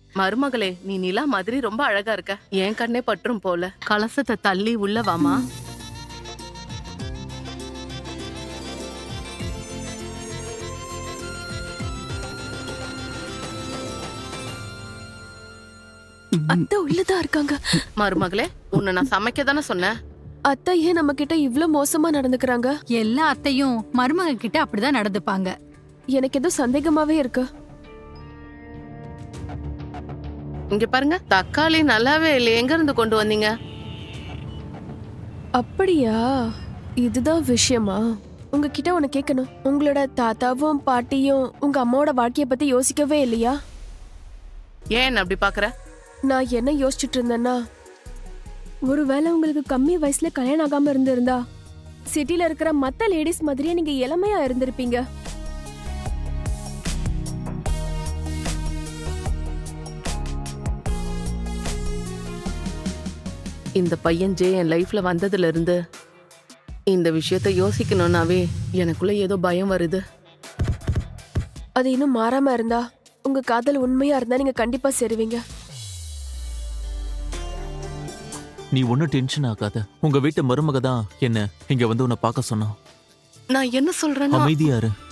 மருமகளே நீ நிலா மாதிரி ரொம்ப அழகா இருக்க என் கண்ணே பற்றும் போல கலசத்தை தள்ளி உள்ள வாமா அத்தை உள்ளதா இருக்காங்க மருமகளே உன்னை நான் சமைக்க தானே சொன்னேன் அத்தை ஏன் நம்ம கிட்ட இவ்ளோ மோசமா நடந்துக்கிறாங்க எல்லா அத்தையும் மருமக கிட்ட அப்படிதான் நடந்துப்பாங்க எனக்கு ஏதோ சந்தேகமாவே இருக்கு இங்க பாருங்க தக்காளி நல்லாவே இல்லை எங்க இருந்து கொண்டு வந்தீங்க அப்படியா இதுதான் விஷயமா உங்ககிட்ட ஒண்ணு கேட்கணும் உங்களோட தாத்தாவும் பாட்டியும் உங்க அம்மாவோட வாழ்க்கைய பத்தி யோசிக்கவே இல்லையா ஏன் என்ன அப்படி பாக்குற நான் என்ன யோசிச்சுட்டு இருந்தேன்னா ஒருவேளை உங்களுக்கு கம்மி வயசுல கல்யாணம் ஆகாம இருந்திருந்தா சிட்டில இருக்கிற மத்த லேடிஸ் மாதிரியே நீங்க இளமையா இருந்திருப்பீங்க இந்த பையன் ஜே என் லைஃப்ல வந்ததுல இருந்து இந்த விஷயத்த யோசிக்கணும்னாவே எனக்குள்ள ஏதோ பயம் வருது அது இன்னும் மாறாம இருந்தா உங்க காதல் உண்மையா இருந்தா நீங்க கண்டிப்பா சேருவீங்க நீ ஒன்னும் டென்ஷன் ஆகாத உங்க வீட்டு மருமக தான் என்ன இங்க வந்து உன்னை பார்க்க சொன்னா நான் என்ன சொல்றேன்னா அமைதியா இரு